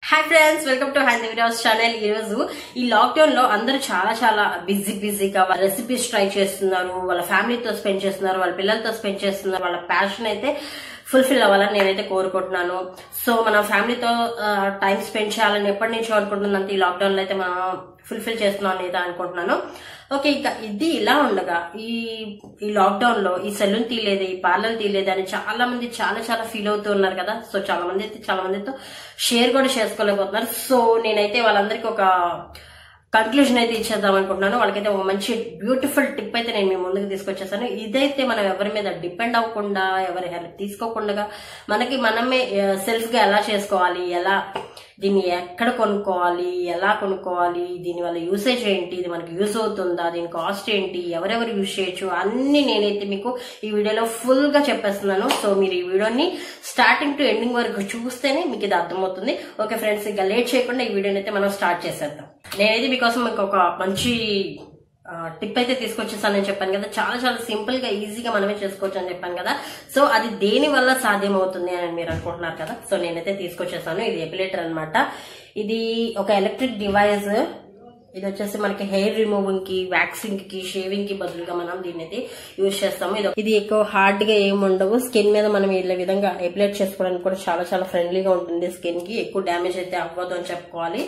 hi friends welcome to hand videos channel ఈ రోజు ఈ లాక్డౌన్ లో అందరూ చాలా చాలా బిజీ బిజీగా వాళ్ళ రెసిపీస్ ట్రై చేస్తున్నారు వాళ్ళ ఫ్యామిలీతో స్పెండ్ చేస్తున్నారు వాళ్ళ పిల్లలతో స్పెండ్ చేస్తున్నారు వాళ్ళ ప్యాషన్ అయితే ఫుల్ఫిల్ అవ్వాలని నేనైతే కోరుకుంటున్నాను సో మన ఫ్యామిలీతో టైం స్పెండ్ చేయాలని ఎప్పటి నుంచో అనుకుంటున్నంత ఈ లాక్డౌన్ లో అయితే మనం ఫుల్ఫిల్ చేస్తున్నాం లేదా అనుకుంటున్నాను ఓకే ఇక ఇది ఇలా ఉండగా ఈ ఈ లాక్డౌన్ లో ఈ సెలూన్ తీయలేదు ఈ పార్లర్ తీయలేదు అని చాలా మంది చాలా చాలా ఫీల్ అవుతూ ఉన్నారు కదా సో చాలా మంది అయితే చాలా మందితో షేర్ కూడా చేసుకోలేకపోతున్నారు సో నేనైతే వాళ్ళందరికీ ఒక కన్క్లూజన్ అయితే ఇచ్చేద్దాం అనుకుంటున్నాను వాళ్ళకైతే ఒక మంచి బ్యూటిఫుల్ టిప్ అయితే నేను మీ ముందుకు తీసుకొచ్చేసాను ఇదైతే మనం ఎవరి మీద డిపెండ్ అవ్వకుండా ఎవరి హెల్ప్ తీసుకోకుండా మనకి మనమే సెల్ఫ్ గా ఎలా చేసుకోవాలి ఎలా దీన్ని ఎక్కడ కొనుక్కోవాలి ఎలా కొనుక్కోవాలి దీని వల్ల యూసేజ్ ఏంటి ఇది మనకి యూస్ అవుతుందా దీని కాస్ట్ ఏంటి ఎవరెవరు యూజ్ చేయొచ్చు అన్ని నేనైతే మీకు ఈ వీడియోలో ఫుల్ గా చెప్పేస్తున్నాను సో మీరు ఈ వీడియోని స్టార్టింగ్ టు ఎండింగ్ వరకు చూస్తేనే మీకు ఇది అర్థమవుతుంది ఓకే ఫ్రెండ్స్ ఇక లేట్ చేయకుండా ఈ వీడియోని అయితే మనం స్టార్ట్ చేసేద్దాం నేనైతే మీకోసం మీకు ఒక మంచి టిప్ అయితే తీసుకొచ్చేసానని చెప్పాను కదా చాలా చాలా సింపుల్ గా ఈజీగా మనమే చేసుకోవచ్చు అని చెప్పాను కదా సో అది దేని వల్ల సాధ్యం అవుతుంది అని మీరు అనుకుంటున్నారు కదా సో నేనైతే తీసుకొచ్చేసాను ఇది ఎపిలేటర్ అన్నమాట ఇది ఒక ఎలక్ట్రిక్ డివైస్ ఇది వచ్చేసి మనకి హెయిర్ రిమూవింగ్ కి వ్యాక్సింగ్ కి షేవింగ్ కి బదులుగా మనం దీన్ని అయితే యూజ్ చేస్తాము ఇది ఇది ఎక్కువ హార్డ్ గా ఏమి ఉండవు స్కిన్ మీద మనం ఇలా విధంగా ఎప్లేట్ చేసుకోవడానికి కూడా చాలా చాలా ఫ్రెండ్లీగా ఉంటుంది స్కిన్ కి ఎక్కువ డ్యామేజ్ అయితే అవ్వదు అని చెప్పుకోవాలి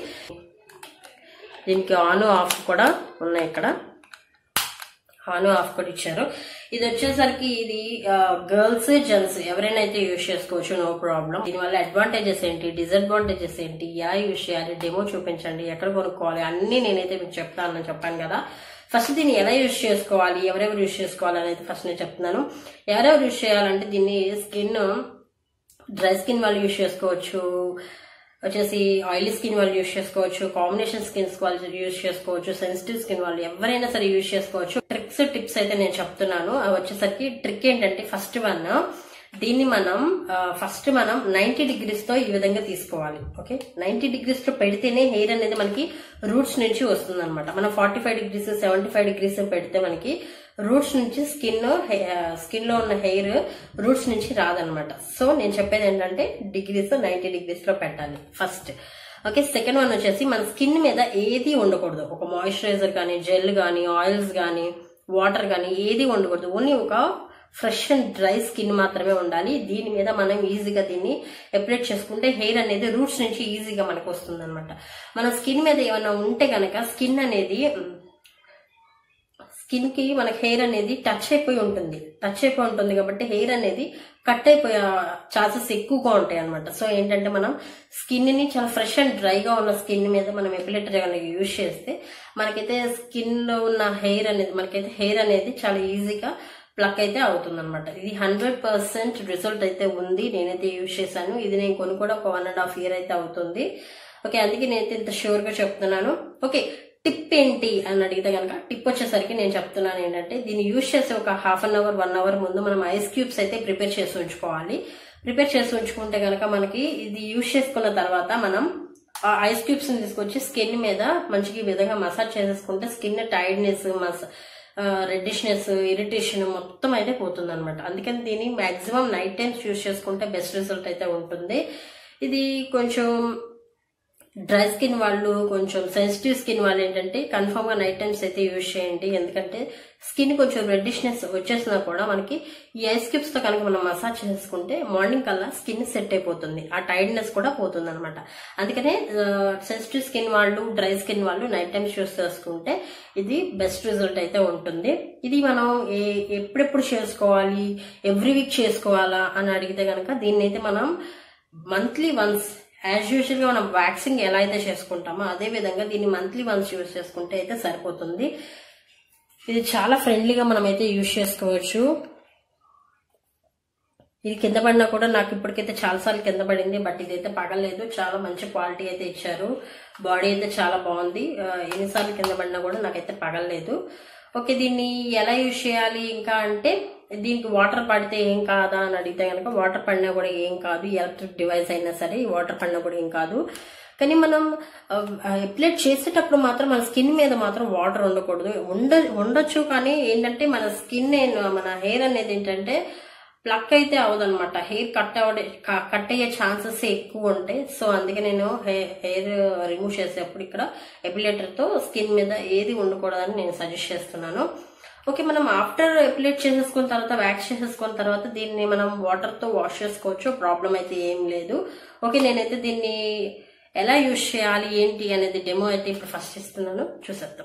దీనికి ఆన్ ఆఫ్ కూడా ఉన్నాయి ఇక్కడ ఆన్ ఆఫ్ కూడా ఇచ్చారు ఇది వచ్చేసరికి ఇది గర్ల్స్ జెంట్స్ ఎవరైనా అయితే యూజ్ చేసుకోవచ్చు నో ప్రాబ్లం దీనివల్ల అడ్వాంటేజెస్ ఏంటి డిసడ్వాంటేజెస్ ఏంటి ఎలా యూజ్ చేయాలి డెమో చూపించండి ఎక్కడ కొనుక్కోవాలి అన్ని నేనైతే మీకు చెప్తానని చెప్పాను కదా ఫస్ట్ దీన్ని ఎలా యూజ్ చేసుకోవాలి ఎవరెవరు యూజ్ చేసుకోవాలి అనేది ఫస్ట్ నేను చెప్తున్నాను ఎవరెవరు యూజ్ చేయాలంటే దీన్ని స్కిన్ డ్రై స్కిన్ వాళ్ళు యూజ్ చేసుకోవచ్చు వచ్చేసి ఆయిలీ స్కిన్ వాళ్ళు యూజ్ చేసుకోవచ్చు కాంబినేషన్ స్కిన్స్ వాళ్ళు యూజ్ చేసుకోవచ్చు సెన్సిటివ్ స్కిన్ వాళ్ళు ఎవరైనా సరే యూజ్ చేసుకోవచ్చు ట్రిక్స్ టిప్స్ అయితే నేను చెప్తున్నాను అవి వచ్చేసరికి ట్రిక్ ఏంటంటే ఫస్ట్ వన్ దీన్ని మనం ఫస్ట్ మనం నైన్టీ డిగ్రీస్ తో ఈ విధంగా తీసుకోవాలి ఓకే నైన్టీ డిగ్రీస్ లో పెడితేనే హెయిర్ అనేది మనకి రూట్స్ నుంచి వస్తుంది అనమాట మనం forty five degrees seventy five degrees పెడితే మనకి రూట్స్ నుంచి స్కిన్ స్కిన్ లో ఉన్న హెయిర్ రూట్స్ నుంచి రాదనమాట సో నేను చెప్పేది ఏంటంటే డిగ్రీస్ నైన్టీ డిగ్రీస్ లో పెట్టాలి ఫస్ట్ ఓకే సెకండ్ వన్ వచ్చేసి మన స్కిన్ మీద ఏది ఉండకూడదు ఒక మాయిశ్చరైజర్ కానీ జెల్ కానీ ఆయిల్స్ కానీ వాటర్ కానీ ఏది ఉండకూడదు ఓన్లీ ఒక ఫ్రెష్ అండ్ డ్రై స్కిన్ మాత్రమే ఉండాలి దీని మీద మనం ఈజీగా దీన్ని అప్లైట్ చేసుకుంటే హెయిర్ అనేది రూట్స్ నుంచి ఈజీగా మనకు వస్తుంది అనమాట మన స్కిన్ మీద ఏమైనా ఉంటే కనుక స్కిన్ అనేది స్కిన్ కి మనకి హెయిర్ అనేది టచ్ అయిపోయి ఉంటుంది టచ్ అయిపోయి ఉంటుంది కాబట్టి హెయిర్ అనేది కట్ అయిపోయే ఛాన్సెస్ ఎక్కువగా ఉంటాయి అనమాట సో ఏంటంటే మనం స్కిన్ ని చాలా ఫ్రెష్ అండ్ డ్రైగా ఉన్న స్కిన్ మీద మనం ఎపిలేటర్ కనుక యూజ్ చేస్తే మనకైతే స్కిన్ లో ఉన్న హెయిర్ అనేది మనకైతే హెయిర్ అనేది చాలా ఈజీగా ప్లక్ అయితే అవుతుంది అనమాట ఇది హండ్రెడ్ పర్సెంట్ రిజల్ట్ అయితే ఉంది నేనైతే యూజ్ చేశాను ఇది నేను కొని కూడా ఒక వన్ అండ్ హాఫ్ ఇయర్ అయితే అవుతుంది ఓకే అందుకే నేనైతే ఇంత షూర్ గా చెప్తున్నాను ఓకే టిప్ ఏంటి అని అడిగితే కనుక టిప్ వచ్చేసరికి నేను చెప్తున్నాను ఏంటంటే దీన్ని యూజ్ చేసే ఒక half an hour one hour ముందు మనం ఐస్ క్యూబ్స్ అయితే ప్రిపేర్ చేసి ఉంచుకోవాలి ప్రిపేర్ చేసి ఉంచుకుంటే కనుక మనకి ఇది యూజ్ చేసుకున్న తర్వాత మనం ఆ ఐస్ క్యూబ్స్ ని తీసుకొచ్చి స్కిన్ మీద మంచిగా ఈ విధంగా మసాజ్ చేసేసుకుంటే స్కిన్ టైర్డ్నెస్ మసా రెడ్డిష్నెస్ ఇరిటేషన్ మొత్తం అయితే పోతుంది అనమాట అందుకని దీన్ని మాక్సిమం నైట్ టైమ్స్ యూజ్ చేసుకుంటే బెస్ట్ రిజల్ట్ అయితే ఉంటుంది ఇది కొంచెం డ్రై స్కిన్ వాళ్ళు కొంచెం సెన్సిటివ్ స్కిన్ వాళ్ళు ఏంటంటే కన్ఫర్మ్ గా నైట్ టైమ్స్ అయితే యూజ్ చేయండి ఎందుకంటే స్కిన్ కొంచెం రెడ్డిష్నెస్ వచ్చేసినా కూడా మనకి ఈ ఐస్ క్యూబ్స్ తో కనుక మనం మసాజ్ చేసుకుంటే మార్నింగ్ కల్లా స్కిన్ సెట్ అయిపోతుంది ఆ టైర్డ్నెస్ కూడా పోతుంది అనమాట అందుకనే సెన్సిటివ్ స్కిన్ వాళ్ళు డ్రై స్కిన్ వాళ్ళు నైట్ టైమ్స్ యూస్ చేసుకుంటే ఇది బెస్ట్ రిజల్ట్ అయితే ఉంటుంది ఇది మనం ఎప్పుడెప్పుడు చేసుకోవాలి ఎవ్రీ వీక్ చేసుకోవాలా అని అడిగితే కనుక దీన్ని అయితే మనం మంత్లీ వన్స్ యాజ్ యూజువల్ గా మనం వ్యాక్సింగ్ ఎలా అయితే చేసుకుంటామో అదే విధంగా దీన్ని మంత్లీ వన్స్ యూజ్ చేసుకుంటే అయితే సరిపోతుంది ఇది చాలా ఫ్రెండ్లీగా మనం అయితే యూజ్ చేసుకోవచ్చు ఇది కింద పడినా కూడా నాకు ఇప్పటికైతే చాలా సార్లు కింద పడింది బట్ ఇదైతే పగలేదు చాలా మంచి క్వాలిటీ అయితే ఇచ్చారు బాడీ అయితే చాలా బాగుంది ఎన్నిసార్లు కింద పడినా కూడా నాకైతే పగలలేదు ఓకే దీన్ని ఎలా యూజ్ చేయాలి ఇంకా అంటే దీనికి వాటర్ పడితే ఏం కాదా అని అడిగితే కనుక వాటర్ పడినా కూడా ఏం కాదు ఎలక్ట్రిక్ డివైస్ అయినా సరే వాటర్ పడినా కూడా ఏం కాదు కానీ మనం అప్లైట్ చేసేటప్పుడు మాత్రం మన స్కిన్ మీద మాత్రం వాటర్ ఉండకూడదు ఉండ ఉండొచ్చు కానీ ఏంటంటే మన స్కిన్ మన హెయిర్ అనేది ఏంటంటే ప్లక్ అయితే అవదనమాట హెయిర్ కట్ అవడే క- కట్ అయ్యే ఛాన్సెస్ ఎక్కువ ఉంటాయి సో అందుకే నేను హెయిర్ హెయిర్ రిమూవ్ చేసేటప్పుడు ఇక్కడ ఎపిలేటర్ తో స్కిన్ మీద ఏది ఉండకూడదని నేను సజెస్ట్ చేస్తున్నాను ఓకే మనం ఆఫ్టర్ ఎపిలేట్ చేసేసుకున్న తర్వాత వ్యాక్స్ చేసేసుకున్న తర్వాత దీన్ని మనం వాటర్ తో వాష్ చేసుకోవచ్చు ప్రాబ్లం అయితే ఏం లేదు ఓకే నేనైతే దీన్ని ఎలా యూజ్ చేయాలి ఏంటి అనేది డెమో అయితే ఇప్పుడు ఫస్ట్ ఇస్తున్నాను చూసేద్దాం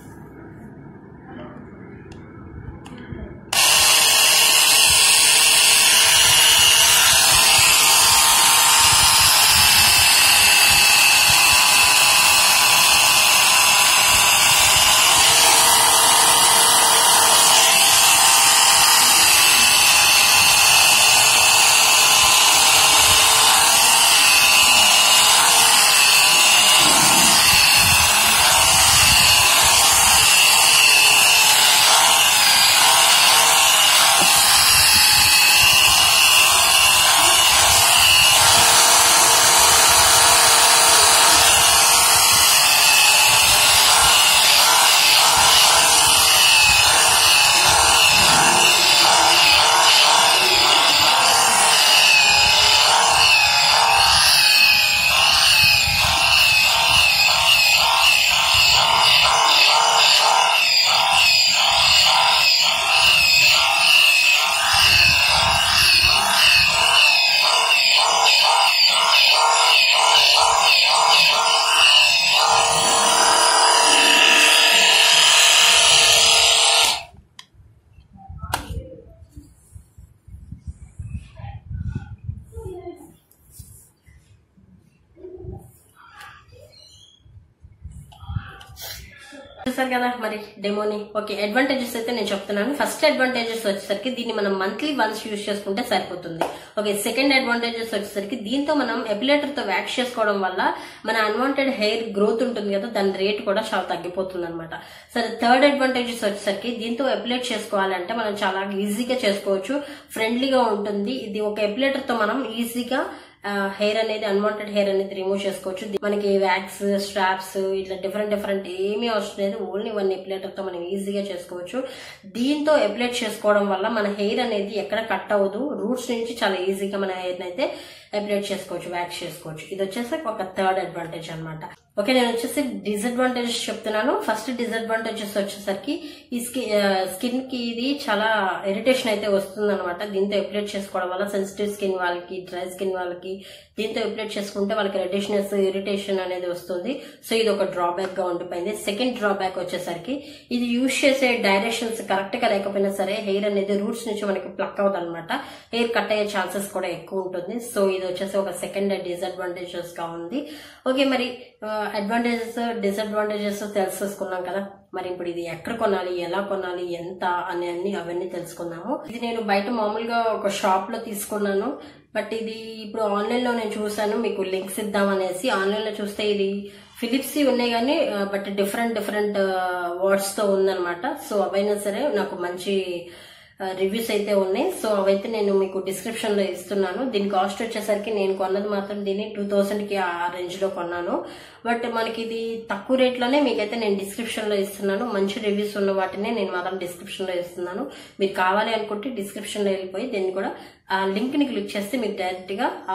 చూసారు కదా మరి డెమోని ఓకే అడ్వాంటేజెస్ అయితే నేను చెప్తున్నాను ఫస్ట్ అడ్వాంటేజెస్ వచ్చేసరికి దీన్ని మనం మంత్లీ వన్స్ యూజ్ చేసుకుంటే సరిపోతుంది ఓకే సెకండ్ అడ్వాంటేజెస్ వచ్చేసరికి దీంతో మనం ఎపిలేటర్ తో వ్యాక్స్ చేసుకోవడం వల్ల మన అన్వాంటెడ్ హెయిర్ గ్రోత్ ఉంటుంది కదా దాని రేట్ కూడా చాలా తగ్గిపోతుంది అనమాట సరే థర్డ్ అడ్వాంటేజెస్ వచ్చేసరికి దీంతో ఎపిలేట్ చేసుకోవాలంటే మనం చాలా ఈజీగా చేసుకోవచ్చు ఫ్రెండ్లీగా ఉంటుంది ఇది ఒక ఎపిలేటర్ తో మనం ఈజీగా హెయిర్ అనేది అన్వాంటెడ్ హెయిర్ అనేది రిమూవ్ చేసుకోవచ్చు ది- మనకి వ్యాక్స్ స్ట్రాప్స్ ఇట్లా డిఫరెంట్ డిఫరెంట్ ఏమీ అవసరం లేదు ఓన్లీ వన్ ఎపిలేటర్ తో మనం ఈజీగా చేసుకోవచ్చు దీంతో ఎపిలేట్ చేసుకోవడం వల్ల మన హెయిర్ అనేది ఎక్కడ కట్ అవ్వదు రూట్స్ నుంచి చాలా ఈజీగా మన హెయిర్ అయితే ఎపిలేట్ చేసుకోవచ్చు వ్యాక్స్ చేసుకోవచ్చు ఇది వచ్చేసి ఒక థర్డ్ అడ్వాంటేజ్ అన్నమాట ఓకే నేను వచ్చేసి డిసడ్వాంటేజెస్ చెప్తున్నాను ఫస్ట్ డిసడ్వాంటేజెస్ వచ్చేసరికి ఈ స్కిన్ కి ఇది చాలా ఇరిటేషన్ అయితే వస్తుంది అనమాట దీంతో ఎప్లేట్ చేసుకోవడం వల్ల సెన్సిటివ్ స్కిన్ వాళ్ళకి డ్రై స్కిన్ వాళ్ళకి దీంతో ఎప్లేట్ చేసుకుంటే వాళ్ళకి రెడిషనెస్ ఇరిటేషన్ అనేది వస్తుంది సో ఇది ఒక డ్రాబ్యాక్ గా ఉండిపోయింది సెకండ్ డ్రాబ్యాక్ వచ్చేసరికి ఇది యూజ్ చేసే డైరెక్షన్స్ కరెక్ట్ గా లేకపోయినా సరే హెయిర్ అనేది రూట్స్ నుంచి మనకి ప్లక్ అవుతుంది అనమాట హెయిర్ కట్ అయ్యే ఛాన్సెస్ కూడా ఎక్కువ ఉంటుంది సో ఇది వచ్చేసి ఒక సెకండ్ డిసడ్వాంటేజెస్ గా ఉంది ఓకే మరి అడ్వాంటేజెస్ డిసడ్వాంటేజెస్ తెలుసుకున్నాం కదా మరి ఇప్పుడు ఇది ఎక్కడ కొనాలి ఎలా కొనాలి ఎంత అని అన్ని అవన్నీ తెలుసుకుందాము ఇది నేను బయట మామూలుగా ఒక షాప్ లో తీసుకున్నాను బట్ ఇది ఇప్పుడు ఆన్లైన్ లో నేను చూసాను మీకు లింక్స్ ఇద్దాం అనేసి ఆన్లైన్ లో చూస్తే ఇది ఫిలిప్స్ ఉన్నాయి కానీ బట్ డిఫరెంట్ డిఫరెంట్ వర్డ్స్ తో ఉందన్నమాట సో అవైనా సరే నాకు మంచి రివ్యూస్ అయితే ఉన్నాయి సో అవైతే నేను మీకు డిస్క్రిప్షన్ లో ఇస్తున్నాను దీని కాస్ట్ వచ్చేసరికి నేను కొన్నది మాత్రం దీన్ని టూ థౌసండ్ కి ఆ రేంజ్ లో కొన్నాను బట్ మనకి ఇది తక్కువ రేట్ లోనే మీకైతే నేను డిస్క్రిప్షన్ లో ఇస్తున్నాను మంచి రివ్యూస్ ఉన్న వాటినే నేను మాత్రం డిస్క్రిప్షన్ లో ఇస్తున్నాను మీరు కావాలి అనుకుంటే డిస్క్రిప్షన్ లో వెళ్ళిపోయి దీన్ని కూడా ఆ లింక్ ని క్లిక్ చేస్తే మీకు డైరెక్ట్ గా ఆ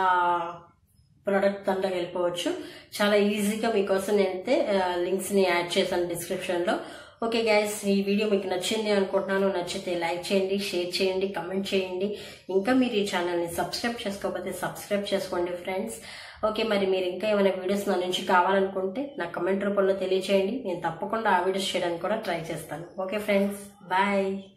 ప్రోడక్ట్ దాంట్లో వెళ్ళిపోవచ్చు చాలా ఈజీగా మీకోసం నేనైతే లింక్స్ ని యాడ్ చేశాను డిస్క్రిప్షన్ లో ఓకే గైస్ ఈ వీడియో మీకు నచ్చింది అనుకుంటున్నాను నచ్చితే లైక్ చేయండి షేర్ చేయండి కమెంట్ చేయండి ఇంకా మీరు ఈ ఛానల్ని సబ్స్క్రైబ్ చేసుకోకపోతే సబ్స్క్రైబ్ చేసుకోండి ఫ్రెండ్స్ ఓకే మరి మీరు ఇంకా ఏమైనా వీడియోస్ నా నుంచి కావాలనుకుంటే నా కమెంట్ రూపంలో తెలియచేయండి నేను తప్పకుండా ఆ వీడియోస్ చేయడానికి కూడా ట్రై చేస్తాను ఓకే ఫ్రెండ్స్ బాయ్